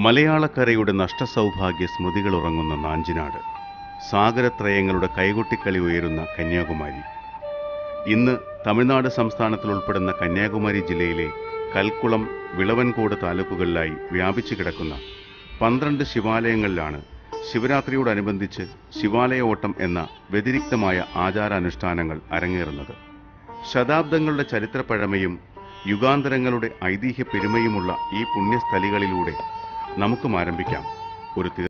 മലയാളക്കരയുടെ നഷ്ടസൗഭാഗ്യ സ്മൃതികൾ ഉറങ്ങുന്ന നാഞ്ചിനാട് സാഗരത്രയങ്ങളുടെ കൈകൊട്ടിക്കളി ഉയരുന്ന കന്യാകുമാരി ഇന്ന് തമിഴ്നാട് സംസ്ഥാനത്തിൽ ഉൾപ്പെടുന്ന കന്യാകുമാരി ജില്ലയിലെ കൽക്കുളം വിളവൻകോട് താലൂക്കുകളിലായി വ്യാപിച്ചു കിടക്കുന്ന പന്ത്രണ്ട് ശിവാലയങ്ങളിലാണ് ശിവരാത്രിയോടനുബന്ധിച്ച് ശിവാലയ ഓട്ടം എന്ന വ്യതിരിക്തമായ ആചാരാനുഷ്ഠാനങ്ങൾ അരങ്ങേറുന്നത് ശതാബ്ദങ്ങളുടെ ചരിത്രപ്പഴമയും യുഗാന്തരങ്ങളുടെ ഐതിഹ്യ പെരുമയുമുള്ള ഈ പുണ്യസ്ഥലികളിലൂടെ നമുക്കും ആരംഭിക്കാം ഒരു തീർ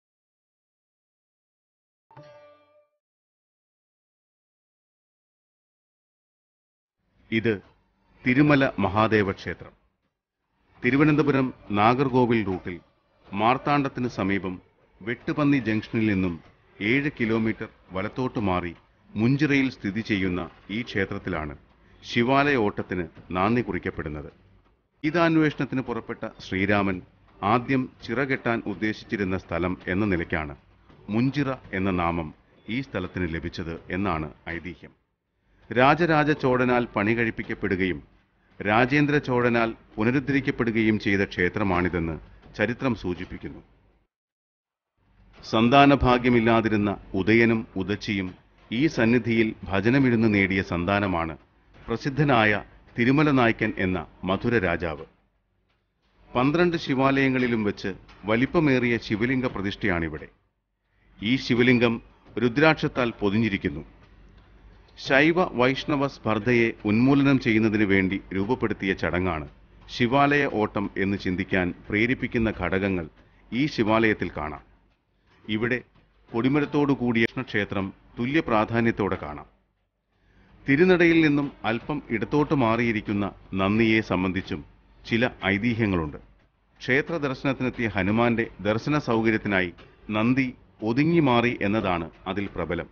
ഇത് തിരുമല മഹാദേവ ക്ഷേത്രം തിരുവനന്തപുരം നാഗർകോവിൽ റൂട്ടിൽ മാർത്താണ്ഡത്തിന് സമീപം വെട്ടുപന്നി ജംഗ്ഷനിൽ നിന്നും ഏഴ് കിലോമീറ്റർ വലത്തോട്ട് മാറി മുഞ്ചിറയിൽ സ്ഥിതി ചെയ്യുന്ന ഈ ക്ഷേത്രത്തിലാണ് ശിവാലയ ഓട്ടത്തിന് നാന്ദി കുറിക്കപ്പെടുന്നത് ഗീതാന്വേഷണത്തിന് പുറപ്പെട്ട ശ്രീരാമൻ ആദ്യം ചിറകെട്ടാൻ ഉദ്ദേശിച്ചിരുന്ന സ്ഥലം എന്ന നിലയ്ക്കാണ് മുഞ്ചിറ എന്ന നാമം ഈ സ്ഥലത്തിന് ലഭിച്ചത് എന്നാണ് ഐതിഹ്യം രാജരാജ ചോഴനാൽ പണി കഴിപ്പിക്കപ്പെടുകയും രാജേന്ദ്ര ചോഴനാൽ പുനരുദ്ധരിക്കപ്പെടുകയും ചെയ്ത ക്ഷേത്രമാണിതെന്ന് ചരിത്രം സൂചിപ്പിക്കുന്നു സന്താനഭാഗ്യമില്ലാതിരുന്ന ഉദയനും ഉദച്ചിയും ഈ സന്നിധിയിൽ ഭജനമിരുന്ന് നേടിയ സന്താനമാണ് പ്രസിദ്ധനായ തിരുമല നായ്ക്കൻ എന്ന മധുര രാജാവ് പന്ത്രണ്ട് ശിവാലയങ്ങളിലും വെച്ച് വലിപ്പമേറിയ ശിവലിംഗ പ്രതിഷ്ഠയാണിവിടെ ഈ ശിവലിംഗം രുദ്രാക്ഷത്താൽ പൊതിഞ്ഞിരിക്കുന്നു ശൈവ വൈഷ്ണവ സ്പർദ്ധയെ ഉന്മൂലനം ചെയ്യുന്നതിന് വേണ്ടി രൂപപ്പെടുത്തിയ ചടങ്ങാണ് ശിവാലയ ഓട്ടം എന്ന് ചിന്തിക്കാൻ പ്രേരിപ്പിക്കുന്ന ഘടകങ്ങൾ ഈ ശിവാലയത്തിൽ കാണാം ഇവിടെ കൊടിമരത്തോടു കൂടിയ ക്ഷേത്രം തുല്യ പ്രാധാന്യത്തോടെ കാണാം തിരുനടയിൽ നിന്നും അല്പം ഇടത്തോട്ട് മാറിയിരിക്കുന്ന നന്ദിയെ സംബന്ധിച്ചും ചില ഐതിഹ്യങ്ങളുണ്ട് ക്ഷേത്ര ദർശനത്തിനെത്തിയ ഹനുമാന്റെ ദർശന സൗകര്യത്തിനായി നന്ദി ഒതുങ്ങി മാറി എന്നതാണ് അതിൽ പ്രബലം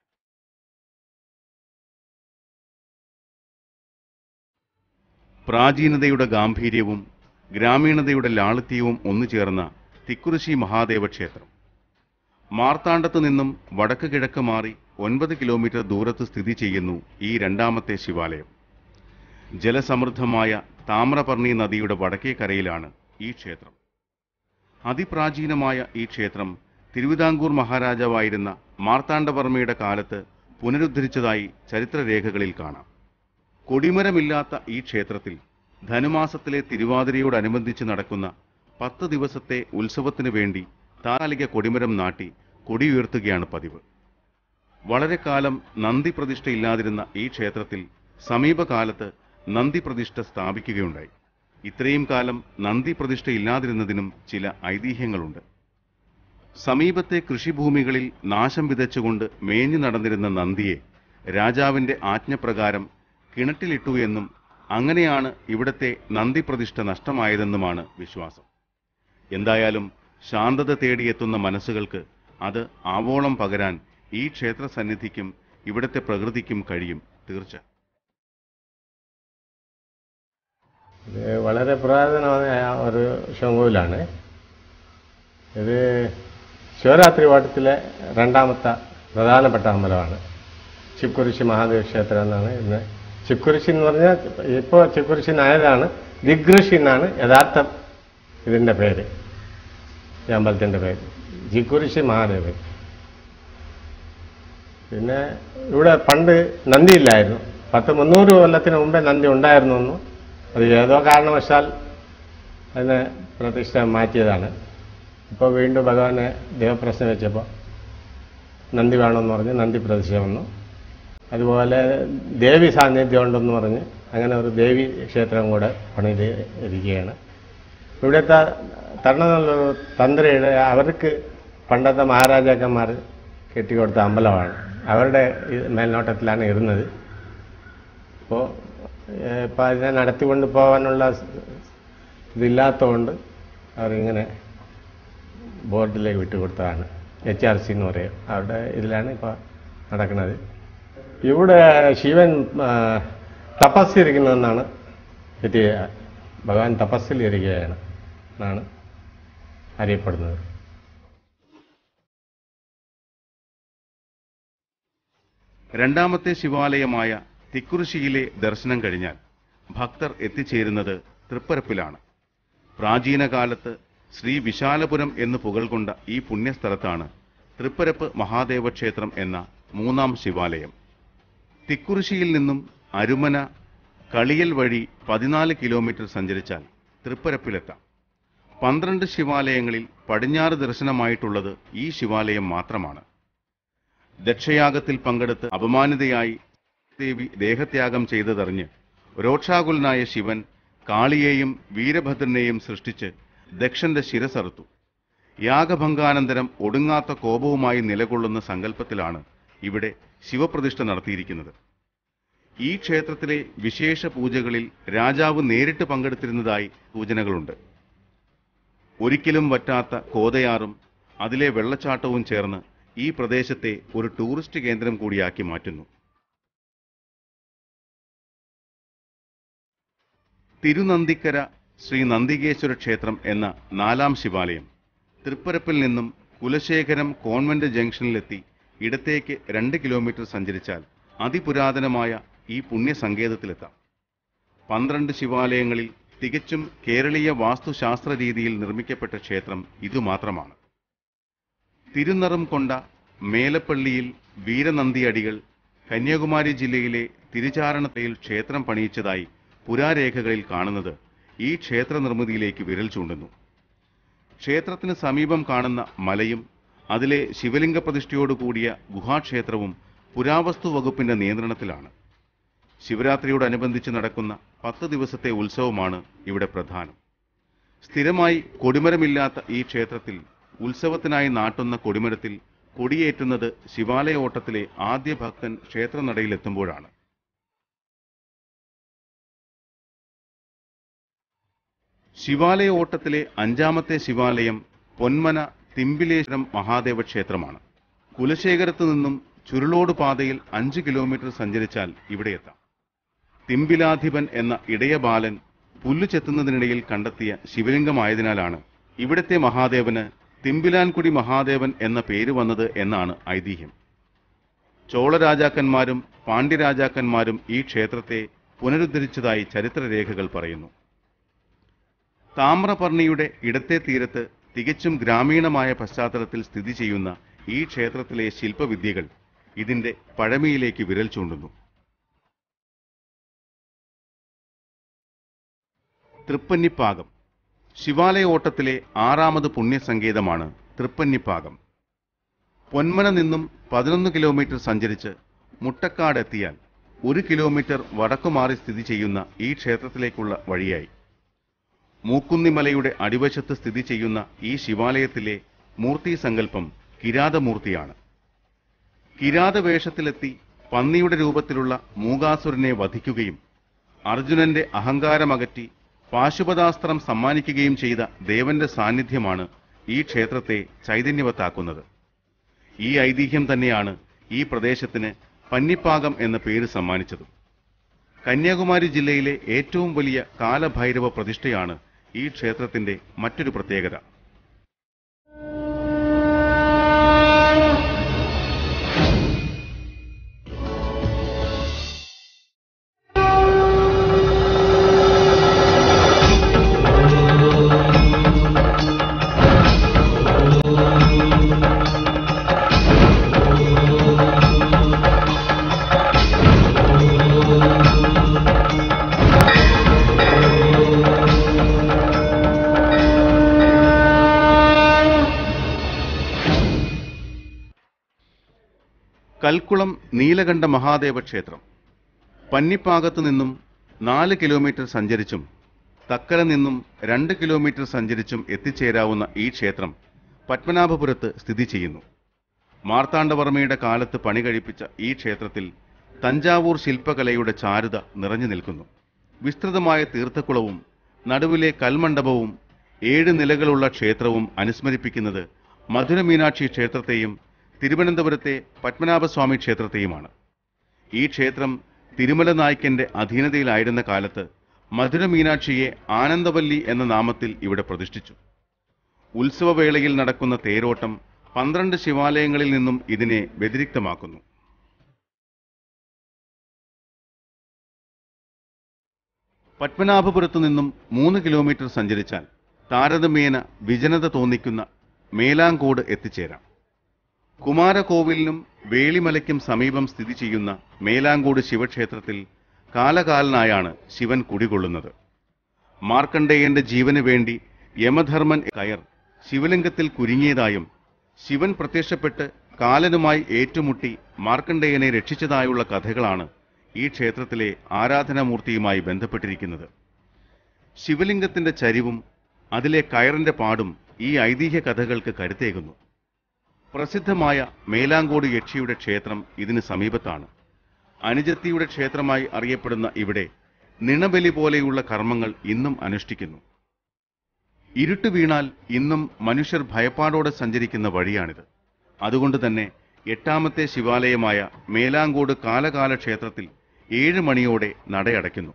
പ്രാചീനതയുടെ ഗാംഭീര്യവും ഗ്രാമീണതയുടെ ലാളിത്യവും ഒന്നുചേർന്ന തിക്കുറിശി മഹാദേവ ക്ഷേത്രം മാർത്താണ്ഡത്ത് നിന്നും വടക്ക് കിഴക്ക് മാറി ഒൻപത് കിലോമീറ്റർ ദൂരത്ത് സ്ഥിതി ചെയ്യുന്നു ഈ രണ്ടാമത്തെ ശിവാലയം ജലസമൃദ്ധമായ താമ്രപർണി നദിയുടെ വടക്കേ കരയിലാണ് ഈ ക്ഷേത്രം അതിപ്രാചീനമായ ഈ ക്ഷേത്രം തിരുവിതാംകൂർ മഹാരാജാവായിരുന്ന മാർത്താണ്ഡവർമ്മയുടെ കാലത്ത് പുനരുദ്ധരിച്ചതായി ചരിത്രരേഖകളിൽ കാണാം കൊടിമരമില്ലാത്ത ഈ ക്ഷേത്രത്തിൽ ധനുമാസത്തിലെ തിരുവാതിരയോടനുബന്ധിച്ച് നടക്കുന്ന പത്ത് ദിവസത്തെ ഉത്സവത്തിനു വേണ്ടി താൽക്കാലിക കൊടിമരം നാട്ടി കൊടിയുയർത്തുകയാണ് പതിവ് വളരെ കാലം നന്ദി പ്രതിഷ്ഠ ഇല്ലാതിരുന്ന ഈ ക്ഷേത്രത്തിൽ സമീപകാലത്ത് നന്ദി പ്രതിഷ്ഠ സ്ഥാപിക്കുകയുണ്ടായി ഇത്രയും കാലം നന്ദി പ്രതിഷ്ഠ ഇല്ലാതിരുന്നതിനും ചില ഐതിഹ്യങ്ങളുണ്ട് സമീപത്തെ കൃഷിഭൂമികളിൽ നാശം വിതച്ചുകൊണ്ട് മേഞ്ഞു നടന്നിരുന്ന നന്ദിയെ രാജാവിന്റെ ആജ്ഞപ്രകാരം കിണറ്റിലിട്ടു എന്നും അങ്ങനെയാണ് ഇവിടത്തെ നന്ദി പ്രതിഷ്ഠ നഷ്ടമായതെന്നുമാണ് വിശ്വാസം എന്തായാലും ശാന്തത തേടിയെത്തുന്ന മനസ്സുകൾക്ക് അത് ആവോളം പകരാൻ ഈ ക്ഷേത്ര സന്നിധിക്കും ഇവിടത്തെ പ്രകൃതിക്കും കഴിയും തീർച്ച ഇത് വളരെ പുരാതനമായ ഒരു ശിവകോവിലാണ് ഇത് ശിവരാത്രി വാട്ടത്തിലെ രണ്ടാമത്തെ പ്രധാനപ്പെട്ട അമ്പലമാണ് ചിക്കുരിശി മഹാദേവ ക്ഷേത്രം എന്നാണ് ഇന്ന് ചിക്കുരിശി എന്ന് പറഞ്ഞാൽ ഇപ്പോൾ ചിക്കുരിശി നായതാണ് ദിഗ്ഋഷി എന്നാണ് യഥാർത്ഥ ഇതിൻ്റെ പേര് ഈ അമ്പലത്തിൻ്റെ പേര് ജിക്കുരിശി മഹാദേവൻ പിന്നെ ഇവിടെ പണ്ട് നന്ദിയില്ലായിരുന്നു പത്ത് മുന്നൂറ് കൊല്ലത്തിന് മുമ്പേ നന്ദി ഉണ്ടായിരുന്നു എന്നും അത് ഏതോ കാരണവശാൽ അതിനെ പ്രതിഷ്ഠ മാറ്റിയതാണ് ഇപ്പോൾ വീണ്ടും ഭഗവാനെ ദേവപ്രശ്നം വെച്ചപ്പോൾ നന്ദി വേണമെന്ന് പറഞ്ഞ് നന്ദി പ്രതിഷ്ഠ വന്നു അതുപോലെ ദേവി സാന്നിധ്യം ഉണ്ടെന്ന് പറഞ്ഞ് അങ്ങനെ ഒരു ദേവി ക്ഷേത്രം കൂടെ പണിത് ഇരിക്കുകയാണ് ഇവിടുത്തെ തരണനല്ലൊരു തന്ത്രിയുടെ അവർക്ക് പണ്ടത്തെ മഹാരാജാക്കന്മാർ കെട്ടിക്കൊടുത്ത അമ്പലമാണ് അവരുടെ ഈ മേൽനോട്ടത്തിലാണ് ഇരുന്നത് അപ്പോൾ ഇപ്പം അതിനെ നടത്തിക്കൊണ്ട് പോകാനുള്ള സ് ഇതില്ലാത്തതുകൊണ്ട് അവരിങ്ങനെ ബോർഡിലേക്ക് വിട്ടുകൊടുത്തതാണ് എച്ച് ആർ സി എന്ന് പറയും അവരുടെ ഇതിലാണ് ഇപ്പോൾ നടക്കുന്നത് ഇവിടെ ശിവൻ ആ, തപസ്സിരിക്കുന്നതെന്നാണ് ഇത് ഭഗവാൻ തപസ്സിൽ ഇരിക്കുകയാണ് എന്നാണ് അറിയപ്പെടുന്നത് രണ്ടാമത്തെ ശിവാലയമായ തിക്കുറിശിയിലെ ദർശനം കഴിഞ്ഞാൽ ഭക്തർ എത്തിച്ചേരുന്നത് തൃപ്പരപ്പിലാണ് പ്രാചീന കാലത്ത് ശ്രീ വിശാലപുരം എന്ന് പുകൾകൊണ്ട ഈ പുണ്യസ്ഥലത്താണ് തൃപ്പരപ്പ് മഹാദേവ ക്ഷേത്രം എന്ന മൂന്നാം ശിവാലയം തിക്കുറിശിയിൽ നിന്നും അരുമന കളിയൽ വഴി പതിനാല് കിലോമീറ്റർ സഞ്ചരിച്ചാൽ തൃപ്പരപ്പിലെത്താം പന്ത്രണ്ട് ശിവാലയങ്ങളിൽ പടിഞ്ഞാറ് ദർശനമായിട്ടുള്ളത് ഈ ശിവാലയം മാത്രമാണ് ദക്ഷയാഗത്തിൽ പങ്കെടുത്ത് അപമാനിതയായി ദേവി ദേഹത്യാഗം ചെയ്തതറിഞ്ഞ് രോക്ഷാകുലനായ ശിവൻ കാളിയെയും വീരഭദ്രനെയും സൃഷ്ടിച്ച് ദക്ഷന്റെ ശിരസറുത്തു യാഗഭംഗാനന്തരം ഒടുങ്ങാത്ത കോപവുമായി നിലകൊള്ളുന്ന സങ്കല്പത്തിലാണ് ഇവിടെ ശിവപ്രതിഷ്ഠ നടത്തിയിരിക്കുന്നത് ഈ ക്ഷേത്രത്തിലെ വിശേഷ പൂജകളിൽ രാജാവ് നേരിട്ട് പങ്കെടുത്തിരുന്നതായി സൂചനകളുണ്ട് ഒരിക്കലും വറ്റാത്ത കോതയാറും അതിലെ വെള്ളച്ചാട്ടവും ചേർന്ന് ഈ പ്രദേശത്തെ ഒരു ടൂറിസ്റ്റ് കേന്ദ്രം കൂടിയാക്കി മാറ്റുന്നു തിരുനന്ദിക്കര ശ്രീ നന്ദികേശ്വര ക്ഷേത്രം എന്ന നാലാം ശിവാലയം തൃപ്പരപ്പിൽ നിന്നും കുലശേഖരം കോൺവെന്റ് ജംഗ്ഷനിലെത്തി ഇടത്തേക്ക് രണ്ട് കിലോമീറ്റർ സഞ്ചരിച്ചാൽ അതിപുരാതനമായ ഈ പുണ്യസങ്കേതത്തിലെത്താം പന്ത്രണ്ട് ശിവാലയങ്ങളിൽ തികച്ചും കേരളീയ വാസ്തുശാസ്ത്ര രീതിയിൽ നിർമ്മിക്കപ്പെട്ട ക്ഷേത്രം ഇതുമാത്രമാണ് തിരുനറും കൊണ്ട മേലപ്പള്ളിയിൽ വീരനന്ദിയടികൾ കന്യാകുമാരി ജില്ലയിലെ തിരുചാരണത്തയിൽ ക്ഷേത്രം പണിയിച്ചതായി പുരാരേഖകളിൽ കാണുന്നത് ഈ ക്ഷേത്ര നിർമ്മിതിയിലേക്ക് വിരൽ ചൂണ്ടുന്നു ക്ഷേത്രത്തിന് സമീപം കാണുന്ന മലയും അതിലെ ശിവലിംഗ പ്രതിഷ്ഠയോട് കൂടിയ ഗുഹാക്ഷേത്രവും പുരാവസ്തു വകുപ്പിന്റെ നിയന്ത്രണത്തിലാണ് ശിവരാത്രിയോടനുബന്ധിച്ച് നടക്കുന്ന പത്ത് ദിവസത്തെ ഉത്സവമാണ് ഇവിടെ പ്രധാനം സ്ഥിരമായി കൊടിമരമില്ലാത്ത ഈ ക്ഷേത്രത്തിൽ ഉത്സവത്തിനായി നാട്ടുന്ന കൊടിമരത്തിൽ കൊടിയേറ്റുന്നത് ശിവാലയ ഓട്ടത്തിലെ ആദ്യ ഭക്തൻ ക്ഷേത്രനടയിലെത്തുമ്പോഴാണ് ശിവാലയ ഓട്ടത്തിലെ അഞ്ചാമത്തെ ശിവാലയം പൊന്മന തിമ്പിലേശ്വരം മഹാദേവ ക്ഷേത്രമാണ് കുലശേഖരത്തു നിന്നും ചുരുളോട് പാതയിൽ അഞ്ച് കിലോമീറ്റർ സഞ്ചരിച്ചാൽ ഇവിടെ എത്താം തിമ്പിലാധിപൻ എന്ന ഇടയ ബാലൻ പുല്ലു ചെത്തുന്നതിനിടയിൽ കണ്ടെത്തിയ ശിവലിംഗമായതിനാലാണ് ഇവിടത്തെ മഹാദേവന് തിമ്പിലാൻകുടി മഹാദേവൻ എന്ന പേര് വന്നത് എന്നാണ് ഐതിഹ്യം ചോള രാജാക്കന്മാരും പാണ്ഡ്യരാജാക്കന്മാരും ഈ ക്ഷേത്രത്തെ പുനരുദ്ധരിച്ചതായി ചരിത്രരേഖകൾ പറയുന്നു താമ്രപർണിയുടെ ഇടത്തെ തീരത്ത് തികച്ചും ഗ്രാമീണമായ പശ്ചാത്തലത്തിൽ സ്ഥിതി ചെയ്യുന്ന ഈ ക്ഷേത്രത്തിലെ ശില്പവിദ്യകൾ ഇതിന്റെ പഴമയിലേക്ക് വിരൽ ചൂണ്ടുന്നു തൃപ്പന്നിപ്പാകം ശിവാലയ ഓട്ടത്തിലെ ആറാമത് പുണ്യസങ്കേതമാണ് തൃപ്പന്നിപ്പാകം പൊന്മന നിന്നും പതിനൊന്ന് കിലോമീറ്റർ സഞ്ചരിച്ച് മുട്ടക്കാട് എത്തിയാൽ ഒരു കിലോമീറ്റർ വടക്കുമാറി സ്ഥിതി ചെയ്യുന്ന ഈ ക്ഷേത്രത്തിലേക്കുള്ള വഴിയായി മൂക്കുന്നിമലയുടെ അടിവശത്ത് സ്ഥിതി ചെയ്യുന്ന ഈ ശിവാലയത്തിലെ മൂർത്തി സങ്കല്പം കിരാതമൂർത്തിയാണ് കിരാതവേഷത്തിലെത്തി പന്നിയുടെ രൂപത്തിലുള്ള മൂകാസുരനെ വധിക്കുകയും അർജുനന്റെ അഹങ്കാരമകറ്റി പാശുപതാസ്ത്രം സമ്മാനിക്കുകയും ചെയ്ത ദേവന്റെ സാന്നിധ്യമാണ് ഈ ക്ഷേത്രത്തെ ചൈതന്യവത്താക്കുന്നത് ഈ ഐതിഹ്യം തന്നെയാണ് ഈ പ്രദേശത്തിന് പന്നിപ്പാകം എന്ന പേര് സമ്മാനിച്ചതും കന്യാകുമാരി ജില്ലയിലെ ഏറ്റവും വലിയ കാലഭൈരവ പ്രതിഷ്ഠയാണ് ഈ ക്ഷേത്രത്തിന്റെ മറ്റൊരു പ്രത്യേകത കൽക്കുളം നീലകണ്ഠ മഹാദേവ ക്ഷേത്രം പന്നിപ്പാകത്തു നിന്നും നാല് കിലോമീറ്റർ സഞ്ചരിച്ചും തക്കല നിന്നും രണ്ട് കിലോമീറ്റർ സഞ്ചരിച്ചും എത്തിച്ചേരാവുന്ന ഈ ക്ഷേത്രം പത്മനാഭപുരത്ത് സ്ഥിതി ചെയ്യുന്നു മാർത്താണ്ഡവർമ്മയുടെ കാലത്ത് പണി കഴിപ്പിച്ച ഈ ക്ഷേത്രത്തിൽ തഞ്ചാവൂർ ശില്പകലയുടെ ചാരുത നിറഞ്ഞു നിൽക്കുന്നു വിസ്തൃതമായ തീർത്ഥക്കുളവും നടുവിലെ കൽമണ്ഡപവും ഏഴ് നിലകളുള്ള ക്ഷേത്രവും അനുസ്മരിപ്പിക്കുന്നത് മധുര മീനാക്ഷി ക്ഷേത്രത്തെയും തിരുവനന്തപുരത്തെ പത്മനാഭസ്വാമി ക്ഷേത്രത്തെയുമാണ് ഈ ക്ഷേത്രം തിരുമല നായ്ക്കന്റെ അധീനതയിലായിരുന്ന കാലത്ത് മധുര മീനാക്ഷിയെ ആനന്ദവല്ലി എന്ന നാമത്തിൽ ഇവിടെ പ്രതിഷ്ഠിച്ചു ഉത്സവവേളയിൽ നടക്കുന്ന തേരോട്ടം പന്ത്രണ്ട് ശിവാലയങ്ങളിൽ നിന്നും ഇതിനെ വ്യതിരിക്തമാക്കുന്നു പത്മനാഭപുരത്തു നിന്നും മൂന്ന് കിലോമീറ്റർ സഞ്ചരിച്ചാൽ താരതമ്യേന വിജനത തോന്നിക്കുന്ന മേലാങ്കോട് എത്തിച്ചേരാം കുമാരകോവിലിനും വേളിമലയ്ക്കും സമീപം സ്ഥിതി ചെയ്യുന്ന മേലാങ്കോട് ശിവക്ഷേത്രത്തിൽ കാലകാലനായാണ് ശിവൻ കുടികൊള്ളുന്നത് മാർക്കണ്ഡേയന്റെ ജീവന് വേണ്ടി യമധർമ്മൻ കയർ ശിവലിംഗത്തിൽ കുരുങ്ങിയതായും ശിവൻ പ്രത്യക്ഷപ്പെട്ട് കാലനുമായി ഏറ്റുമുട്ടി മാർക്കണ്ഡേയനെ രക്ഷിച്ചതായുള്ള കഥകളാണ് ഈ ക്ഷേത്രത്തിലെ ആരാധനാമൂർത്തിയുമായി ബന്ധപ്പെട്ടിരിക്കുന്നത് ശിവലിംഗത്തിന്റെ ചരിവും അതിലെ കയറിന്റെ പാടും ഈ ഐതിഹ്യ കഥകൾക്ക് കരുത്തേകുന്നു പ്രസിദ്ധമായ മേലാങ്കോട് യക്ഷിയുടെ ക്ഷേത്രം ഇതിന് സമീപത്താണ് അനുജത്തിയുടെ ക്ഷേത്രമായി അറിയപ്പെടുന്ന ഇവിടെ നിണബലി പോലെയുള്ള കർമ്മങ്ങൾ ഇന്നും അനുഷ്ഠിക്കുന്നു ഇരുട്ട് വീണാൽ ഇന്നും മനുഷ്യർ ഭയപ്പാടോടെ സഞ്ചരിക്കുന്ന വഴിയാണിത് അതുകൊണ്ട് തന്നെ എട്ടാമത്തെ ശിവാലയമായ മേലാങ്കോട് കാലകാല ക്ഷേത്രത്തിൽ ഏഴ് മണിയോടെ നടയടയ്ക്കുന്നു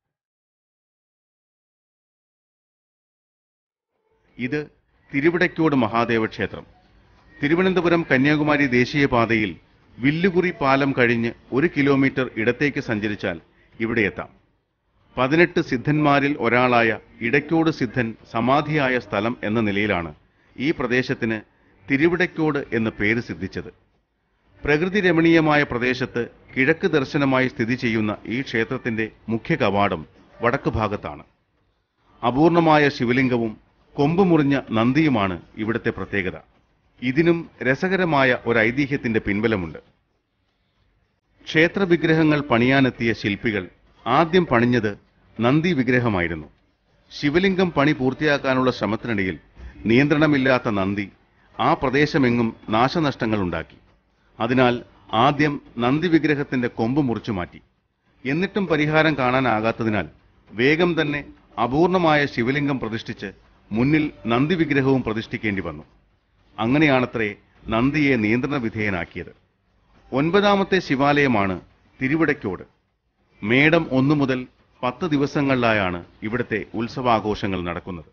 ഇത് തിരുവിടയ്ക്കോട് മഹാദേവ ക്ഷേത്രം തിരുവനന്തപുരം കന്യാകുമാരി ദേശീയപാതയിൽ വില്ലുകുറി പാലം കഴിഞ്ഞ് ഒരു കിലോമീറ്റർ ഇടത്തേക്ക് സഞ്ചരിച്ചാൽ ഇവിടെ എത്താം പതിനെട്ട് സിദ്ധന്മാരിൽ ഒരാളായ ഇടയ്ക്കോട് സിദ്ധൻ സമാധിയായ സ്ഥലം എന്ന നിലയിലാണ് ഈ പ്രദേശത്തിന് തിരുവിടയ്ക്കോട് എന്ന പേര് സിദ്ധിച്ചത് പ്രകൃതി രമണീയമായ പ്രദേശത്ത് കിഴക്ക് ദർശനമായി സ്ഥിതി ചെയ്യുന്ന ഈ ക്ഷേത്രത്തിന്റെ മുഖ്യ കവാടം വടക്ക് ഭാഗത്താണ് അപൂർണമായ ശിവലിംഗവും കൊമ്പ് മുറിഞ്ഞ നന്ദിയുമാണ് ഇവിടുത്തെ പ്രത്യേകത ഇതിനും രസകരമായ ഒരു ഐതിഹ്യത്തിന്റെ പിൻബലമുണ്ട് ക്ഷേത്ര വിഗ്രഹങ്ങൾ പണിയാനെത്തിയ ശില്പികൾ ആദ്യം പണിഞ്ഞത് നന്ദി വിഗ്രഹമായിരുന്നു ശിവലിംഗം പണി പൂർത്തിയാക്കാനുള്ള ശ്രമത്തിനിടയിൽ നിയന്ത്രണമില്ലാത്ത നന്ദി ആ പ്രദേശമെങ്ങും നാശനഷ്ടങ്ങൾ ഉണ്ടാക്കി അതിനാൽ ആദ്യം നന്ദി വിഗ്രഹത്തിന്റെ കൊമ്പ് മുറിച്ചു മാറ്റി എന്നിട്ടും പരിഹാരം കാണാനാകാത്തതിനാൽ വേഗം തന്നെ അപൂർണമായ ശിവലിംഗം പ്രതിഷ്ഠിച്ച് മുന്നിൽ നന്ദി വിഗ്രഹവും പ്രതിഷ്ഠിക്കേണ്ടി വന്നു അങ്ങനെയാണത്രേ നന്ദിയെ നിയന്ത്രണ വിധേയനാക്കിയത് ഒൻപതാമത്തെ ശിവാലയമാണ് തിരുവിടയ്ക്കോട് മേടം ഒന്നു മുതൽ പത്ത് ദിവസങ്ങളിലായാണ് ഇവിടുത്തെ ഉത്സവാഘോഷങ്ങൾ നടക്കുന്നത്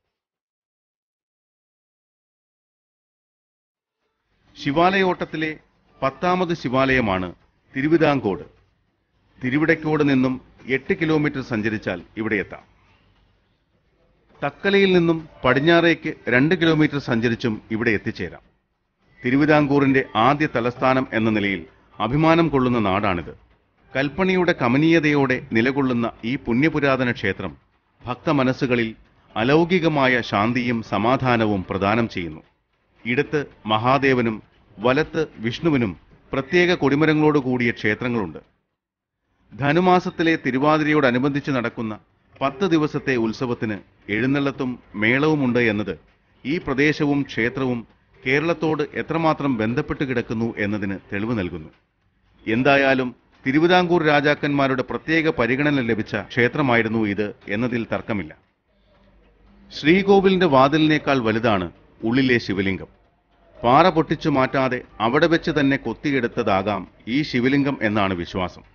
ശിവാലയോട്ടത്തിലെ പത്താമത് ശിവാലയമാണ് തിരുവിതാംകോട് തിരുവിടയ്ക്കോട് നിന്നും എട്ട് കിലോമീറ്റർ സഞ്ചരിച്ചാൽ ഇവിടെ എത്താം തക്കലയിൽ നിന്നും പടിഞ്ഞാറേക്ക് രണ്ട് കിലോമീറ്റർ സഞ്ചരിച്ചും ഇവിടെ എത്തിച്ചേരാം തിരുവിതാംകൂറിന്റെ ആദ്യ തലസ്ഥാനം എന്ന നിലയിൽ അഭിമാനം കൊള്ളുന്ന നാടാണിത് കൽപ്പണിയുടെ കമനീയതയോടെ നിലകൊള്ളുന്ന ഈ പുണ്യപുരാതന ക്ഷേത്രം ഭക്തമനസ്സുകളിൽ അലൗകികമായ ശാന്തിയും സമാധാനവും പ്രദാനം ചെയ്യുന്നു ഇടത്ത് മഹാദേവനും വലത്ത് വിഷ്ണുവിനും പ്രത്യേക കൊടിമരങ്ങളോട് കൂടിയ ക്ഷേത്രങ്ങളുണ്ട് ധനുമാസത്തിലെ തിരുവാതിരയോടനുബന്ധിച്ച് നടക്കുന്ന പത്ത് ദിവസത്തെ ഉത്സവത്തിന് എഴുന്നള്ളത്തും മേളവുമുണ്ട് എന്നത് ഈ പ്രദേശവും ക്ഷേത്രവും കേരളത്തോട് എത്രമാത്രം ബന്ധപ്പെട്ട് കിടക്കുന്നു എന്നതിന് തെളിവ് നൽകുന്നു എന്തായാലും തിരുവിതാംകൂർ രാജാക്കന്മാരുടെ പ്രത്യേക പരിഗണന ലഭിച്ച ക്ഷേത്രമായിരുന്നു ഇത് എന്നതിൽ തർക്കമില്ല ശ്രീകോവിലിന്റെ വാതിലിനേക്കാൾ വലുതാണ് ഉള്ളിലെ ശിവലിംഗം പാറ പൊട്ടിച്ചു മാറ്റാതെ അവിടെ വെച്ച് തന്നെ കൊത്തിയെടുത്തതാകാം ഈ ശിവലിംഗം എന്നാണ് വിശ്വാസം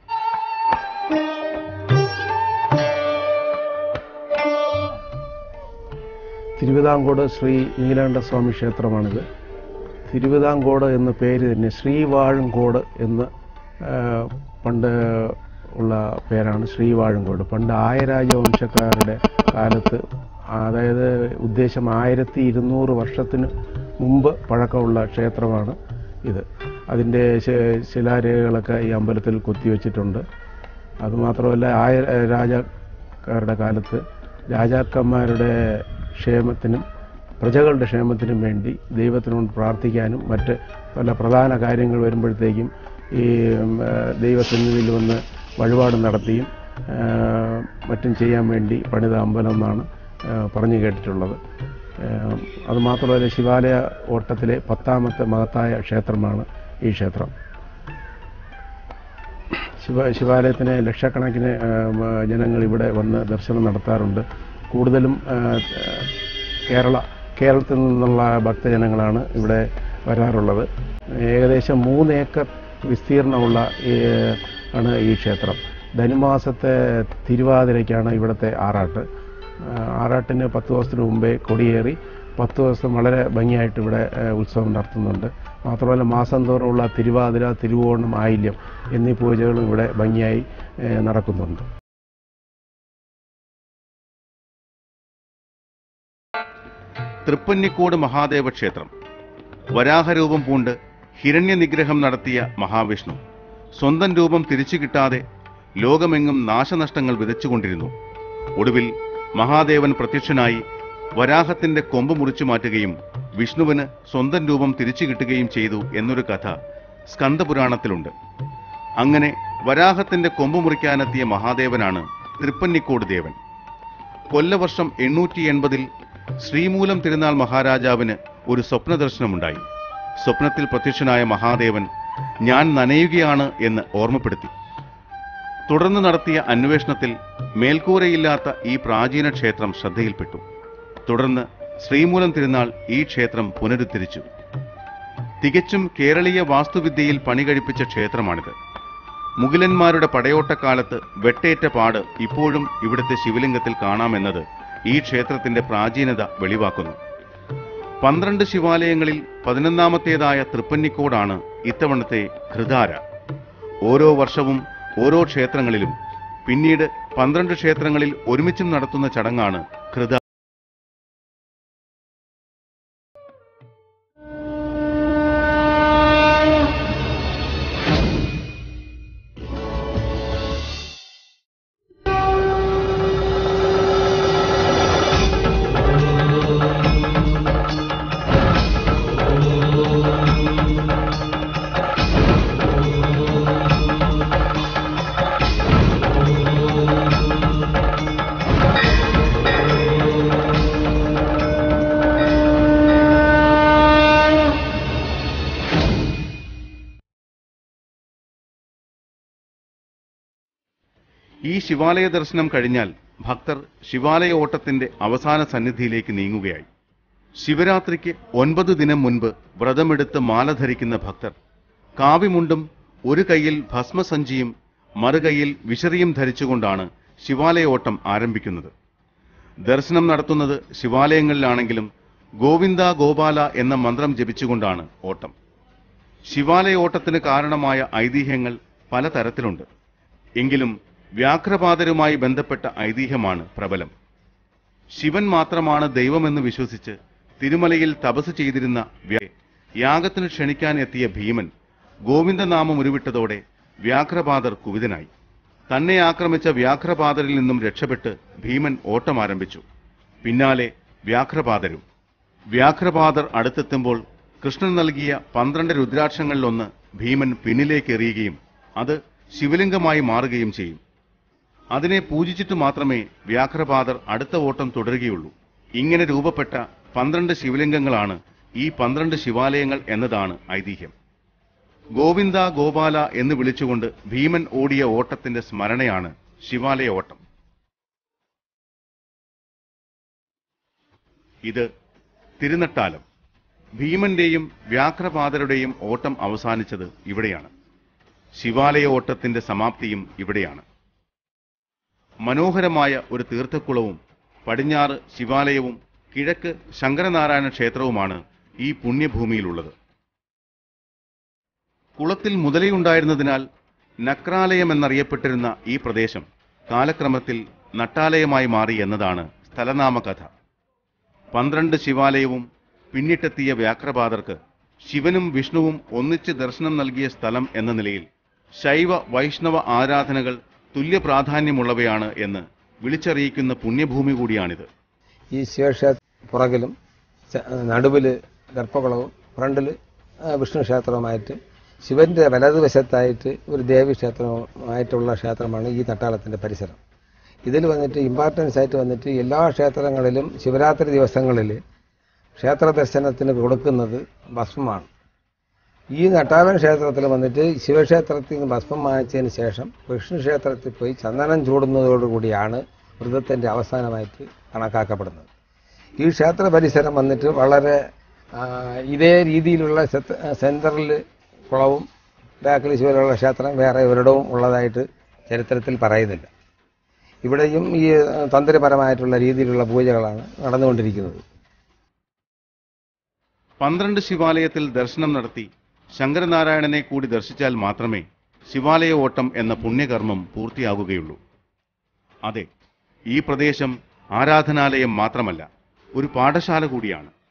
തിരുവിതാംകോട് ശ്രീ നീലകണ്ഠസ്വാമി ക്ഷേത്രമാണിത് തിരുവിതാംകോട് എന്ന പേര് തന്നെ ശ്രീവാഴങ്കോട് എന്ന് ആ, പണ്ട് ഉള്ള പേരാണ് ശ്രീവാഴങ്കോട് പണ്ട് ആയരാജവംശക്കാരുടെ കാലത്ത് അതായത് ഉദ്ദേശം ആയിരത്തി ഇരുന്നൂറ് വർഷത്തിന് മുമ്പ് പഴക്കമുള്ള ക്ഷേത്രമാണ് ഇത് അതിൻ്റെ ശി- ശിലാരേഖകളൊക്കെ ഈ അമ്പലത്തിൽ കൊത്തിവെച്ചിട്ടുണ്ട് അതുമാത്രമല്ല ആയ രാജാക്കാരുടെ കാലത്ത് രാജാക്കന്മാരുടെ ക്ഷേമത്തിനും പ്രജകളുടെ ക്ഷേമത്തിനും വേണ്ടി ദൈവത്തിനോട് പ്രാർത്ഥിക്കാനും മറ്റ് പല പ്രധാന കാര്യങ്ങൾ വരുമ്പോഴത്തേക്കും ഈ ഉം, ആ, ദൈവസന്നിധിയിൽ വന്ന് വഴിപാട് നടത്തിയും ആ, മറ്റും ചെയ്യാൻ വേണ്ടി പണിത അമ്പലം എന്നാണ് ആ, പറഞ്ഞു കേട്ടിട്ടുള്ളത് ആ, അതുമാത്രമല്ല ശിവാലയ ഓട്ടത്തിലെ പത്താമത്തെ മഹത്തായ ക്ഷേത്രമാണ് ഈ ക്ഷേത്രം ശിവ ശിവാലയത്തിന് ലക്ഷക്കണക്കിന് ആ, മ, ജനങ്ങൾ ഇവിടെ വന്ന് ദർശനം നടത്താറുണ്ട് കൂടുതലും ആ, കേരള കേരളത്തിൽ നിന്നുള്ള ഭക്തജനങ്ങളാണ് ഇവിടെ വരാറുള്ളത് ഏകദേശം മൂന്ന് ഏക്കർ വിസ്തീർണമുള്ള ഈ, ആണ് ഈ ക്ഷേത്രം ധനുമാസത്തെ തിരുവാതിരയ്ക്കാണ് ഇവിടുത്തെ ആറാട്ട് ആ, ആറാട്ടിന് പത്ത് ദിവസത്തിന് മുമ്പേ കൊടിയേറി പത്ത് ദിവസം വളരെ ഭംഗിയായിട്ട് ഇവിടെ ആ, ഉത്സവം നടത്തുന്നുണ്ട് മാത്രമല്ല മാസം തോറുമുള്ള തിരുവാതിര തിരുവോണം ആയില്യം എന്നീ പൂജകളും ഇവിടെ ഭംഗിയായി ആ, നടക്കുന്നുണ്ട് തൃപ്പന്നിക്കോട് മഹാദേവ ക്ഷേത്രം വരാഹരൂപം പൂണ്ട് ഹിരണ്യനിഗ്രഹം നടത്തിയ മഹാവിഷ്ണു സ്വന്തം രൂപം തിരിച്ചു കിട്ടാതെ ലോകമെങ്ങും നാശനഷ്ടങ്ങൾ വിതച്ചുകൊണ്ടിരുന്നു ഒടുവിൽ മഹാദേവൻ പ്രത്യക്ഷനായി വരാഹത്തിന്റെ കൊമ്പ് മുറിച്ചു മാറ്റുകയും വിഷ്ണുവിന് സ്വന്തം രൂപം തിരിച്ചു കിട്ടുകയും ചെയ്തു എന്നൊരു കഥ സ്കന്ദപുരാണത്തിലുണ്ട് അങ്ങനെ വരാഹത്തിന്റെ കൊമ്പ് മുറിക്കാനെത്തിയ മഹാദേവനാണ് തൃപ്പന്നിക്കോട് ദേവൻ കൊല്ലവർഷം എണ്ണൂറ്റി എൺപതിൽ ശ്രീമൂലം തിരുനാൾ മഹാരാജാവിന് ഒരു സ്വപ്ന ദർശനമുണ്ടായി സ്വപ്നത്തിൽ പ്രത്യക്ഷനായ മഹാദേവൻ ഞാൻ നനയുകയാണ് എന്ന് ഓർമ്മപ്പെടുത്തി തുടർന്ന് നടത്തിയ അന്വേഷണത്തിൽ മേൽക്കൂരയില്ലാത്ത ഈ പ്രാചീന ക്ഷേത്രം ശ്രദ്ധയിൽപ്പെട്ടു തുടർന്ന് ശ്രീമൂലം തിരുനാൾ ഈ ക്ഷേത്രം പുനരുദ്ധരിച്ചു തികച്ചും കേരളീയ വാസ്തുവിദ്യയിൽ പണി കഴിപ്പിച്ച ക്ഷേത്രമാണിത് മുഗലന്മാരുടെ പടയോട്ടക്കാലത്ത് വെട്ടേറ്റ പാട് ഇപ്പോഴും ഇവിടുത്തെ ശിവലിംഗത്തിൽ കാണാമെന്നത് ഈ ക്ഷേത്രത്തിന്റെ പ്രാചീനത വെളിവാക്കുന്നു പന്ത്രണ്ട് ശിവാലയങ്ങളിൽ പതിനൊന്നാമത്തേതായ തൃപ്പന്നിക്കോടാണ് ഇത്തവണത്തെ ഘൃതാര ഓരോ വർഷവും ഓരോ ക്ഷേത്രങ്ങളിലും പിന്നീട് പന്ത്രണ്ട് ക്ഷേത്രങ്ങളിൽ ഒരുമിച്ചും നടത്തുന്ന ചടങ്ങാണ് ഘൃത ഈ ശിവാലയ ദർശനം കഴിഞ്ഞാൽ ഭക്തർ ശിവാലയ ഓട്ടത്തിന്റെ അവസാന സന്നിധിയിലേക്ക് നീങ്ങുകയായി ശിവരാത്രിക്ക് ഒൻപത് ദിനം മുൻപ് വ്രതമെടുത്ത് മാല ധരിക്കുന്ന ഭക്തർ കാവിമുണ്ടും ഒരു കൈയിൽ ഭസ്മസഞ്ചിയും മറുകൈയിൽ വിശറിയും ധരിച്ചുകൊണ്ടാണ് ശിവാലയ ഓട്ടം ആരംഭിക്കുന്നത് ദർശനം നടത്തുന്നത് ശിവാലയങ്ങളിലാണെങ്കിലും ഗോവിന്ദ ഗോപാല എന്ന മന്ത്രം ജപിച്ചുകൊണ്ടാണ് ഓട്ടം ശിവാലയ ഓട്ടത്തിന് കാരണമായ ഐതിഹ്യങ്ങൾ പലതരത്തിലുണ്ട് എങ്കിലും വ്യാഘ്രപാതരുമായി ബന്ധപ്പെട്ട ഐതിഹ്യമാണ് പ്രബലം ശിവൻ മാത്രമാണ് ദൈവമെന്ന് വിശ്വസിച്ച് തിരുമലയിൽ തപസ് ചെയ്തിരുന്ന വ്യ- യാഗത്തിന് ക്ഷണിക്കാൻ എത്തിയ ഭീമൻ ഗോവിന്ദനാമം ഉരുവിട്ടതോടെ വ്യാഘ്രപാതർ കുവിതനായി തന്നെ ആക്രമിച്ച വ്യാഘ്രപാതരിൽ നിന്നും രക്ഷപ്പെട്ട് ഭീമൻ ഓട്ടം ആരംഭിച്ചു പിന്നാലെ വ്യാഘ്രപാതരും വ്യാഘ്രപാതർ അടുത്തെത്തുമ്പോൾ കൃഷ്ണൻ നൽകിയ പന്ത്രണ്ട് രുദ്രാക്ഷങ്ങളിലൊന്ന് ഭീമൻ പിന്നിലേക്ക് എറിയുകയും അത് ശിവലിംഗമായി മാറുകയും ചെയ്യും അതിനെ പൂജിച്ചിട്ട് മാത്രമേ വ്യാഘ്രപാതർ അടുത്ത ഓട്ടം തുടരുകയുള്ളൂ ഇങ്ങനെ രൂപപ്പെട്ട പന്ത്രണ്ട് ശിവലിംഗങ്ങളാണ് ഈ പന്ത്രണ്ട് ശിവാലയങ്ങൾ എന്നതാണ് ഐതിഹ്യം ഗോവിന്ദ ഗോപാല എന്ന് വിളിച്ചുകൊണ്ട് ഭീമൻ ഓടിയ ഓട്ടത്തിന്റെ സ്മരണയാണ് ശിവാലയ ഓട്ടം ഇത് തിരുനട്ടാലം ഭീമന്റെയും വ്യാഘ്രപാതരുടെയും ഓട്ടം അവസാനിച്ചത് ഇവിടെയാണ് ശിവാലയ ഓട്ടത്തിന്റെ സമാപ്തിയും ഇവിടെയാണ് മനോഹരമായ ഒരു തീർത്ഥക്കുളവും പടിഞ്ഞാറ് ശിവാലയവും കിഴക്ക് ശങ്കരനാരായണ ക്ഷേത്രവുമാണ് ഈ പുണ്യഭൂമിയിലുള്ളത് കുളത്തിൽ മുതലയുണ്ടായിരുന്നതിനാൽ നക്രാലയം എന്നറിയപ്പെട്ടിരുന്ന ഈ പ്രദേശം കാലക്രമത്തിൽ നട്ടാലയമായി മാറി എന്നതാണ് സ്ഥലനാമ കഥ പന്ത്രണ്ട് ശിവാലയവും പിന്നിട്ടെത്തിയ വ്യാഘ്രപാതർക്ക് ശിവനും വിഷ്ണുവും ഒന്നിച്ച് ദർശനം നൽകിയ സ്ഥലം എന്ന നിലയിൽ ശൈവ വൈഷ്ണവ ആരാധനകൾ തുല്യ പ്രാധാന്യമുള്ളവയാണ് എന്ന് വിളിച്ചറിയിക്കുന്ന പുണ്യഭൂമി കൂടിയാണിത് ഈ ശിവക്ഷേത്ര പുറകിലും ച- നടുവില് ഗർഭകുളവും ഫ്രണ്ടിൽ വിഷ്ണു ക്ഷേത്രവുമായിട്ട് ശിവന്റെ വലതുവശത്തായിട്ട് ഒരു ദേവി ക്ഷേത്രവുമായിട്ടുള്ള ക്ഷേത്രമാണ് ഈ തട്ടാളത്തിന്റെ പരിസരം ഇതിൽ വന്നിട്ട് ഇമ്പോർട്ടൻസ് ആയിട്ട് വന്നിട്ട് എല്ലാ ക്ഷേത്രങ്ങളിലും ശിവരാത്രി ദിവസങ്ങളിൽ ക്ഷേത്ര ദർശനത്തിന് കൊടുക്കുന്നത് ഭസ്മമാണ് ഈ നട്ടാലൻ ക്ഷേത്രത്തിൽ വന്നിട്ട് ശിവക്ഷേത്രത്തിൽ നിന്ന് ഭസ്മം വാങ്ങിച്ചതിന് ശേഷം വിഷ്ണു ക്ഷേത്രത്തിൽ പോയി ചന്ദനം ചൂടുന്നതോടുകൂടിയാണ് വ്രതത്തിന്റെ അവസാനമായിട്ട് കണക്കാക്കപ്പെടുന്നത് ഈ ക്ഷേത്ര പരിസരം വന്നിട്ട് വളരെ ആ, ഇതേ രീതിയിലുള്ള സെന്ററിൽ കുളവും ബാക്കിൽ ശിവനുള്ള ക്ഷേത്രം വേറെ ഒരിടവും ഉള്ളതായിട്ട് ചരിത്രത്തിൽ പറയുന്നില്ല ഇവിടെയും ഈ ആ, തന്ത്രപരമായിട്ടുള്ള രീതിയിലുള്ള പൂജകളാണ് നടന്നുകൊണ്ടിരിക്കുന്നത് പന്ത്രണ്ട് ശിവാലയത്തിൽ ദർശനം നടത്തി ശങ്കരനാരായണനെ കൂടി ദർശിച്ചാൽ മാത്രമേ ശിവാലയ ഓട്ടം എന്ന പുണ്യകർമ്മം പൂർത്തിയാകുകയുള്ളൂ അതെ ഈ പ്രദേശം ആരാധനാലയം മാത്രമല്ല ഒരു പാഠശാല കൂടിയാണ്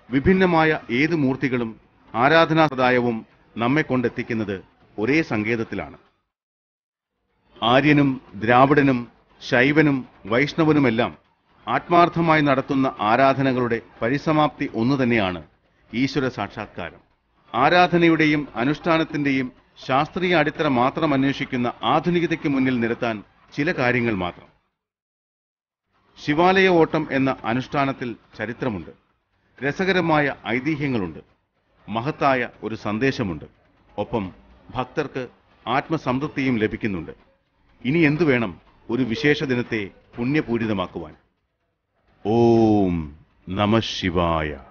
വിഭിന്നമായ ഏത് മൂർത്തികളും ആരാധനാസദായവും നമ്മെ കൊണ്ടെത്തിക്കുന്നത് ഒരേ സങ്കേതത്തിലാണ് ആര്യനും ദ്രാവിഡനും ശൈവനും വൈഷ്ണവനുമെല്ലാം ആത്മാർത്ഥമായി നടത്തുന്ന ആരാധനകളുടെ പരിസമാപ്തി ഒന്നു തന്നെയാണ് ഈശ്വര സാക്ഷാത്കാരം ആരാധനയുടെയും അനുഷ്ഠാനത്തിന്റെയും ശാസ്ത്രീയ അടിത്തറ മാത്രം അന്വേഷിക്കുന്ന ആധുനികതയ്ക്ക് മുന്നിൽ നിരത്താൻ ചില കാര്യങ്ങൾ മാത്രം ശിവാലയ ഓട്ടം എന്ന അനുഷ്ഠാനത്തിൽ ചരിത്രമുണ്ട് രസകരമായ ഐതിഹ്യങ്ങളുണ്ട് മഹത്തായ ഒരു സന്ദേശമുണ്ട് ഒപ്പം ഭക്തർക്ക് ആത്മസംതൃപ്തിയും ലഭിക്കുന്നുണ്ട് ഇനി എന്തു വേണം ഒരു വിശേഷ ദിനത്തെ പുണ്യപൂരിതമാക്കുവാൻ ഓം നമ ശിവായ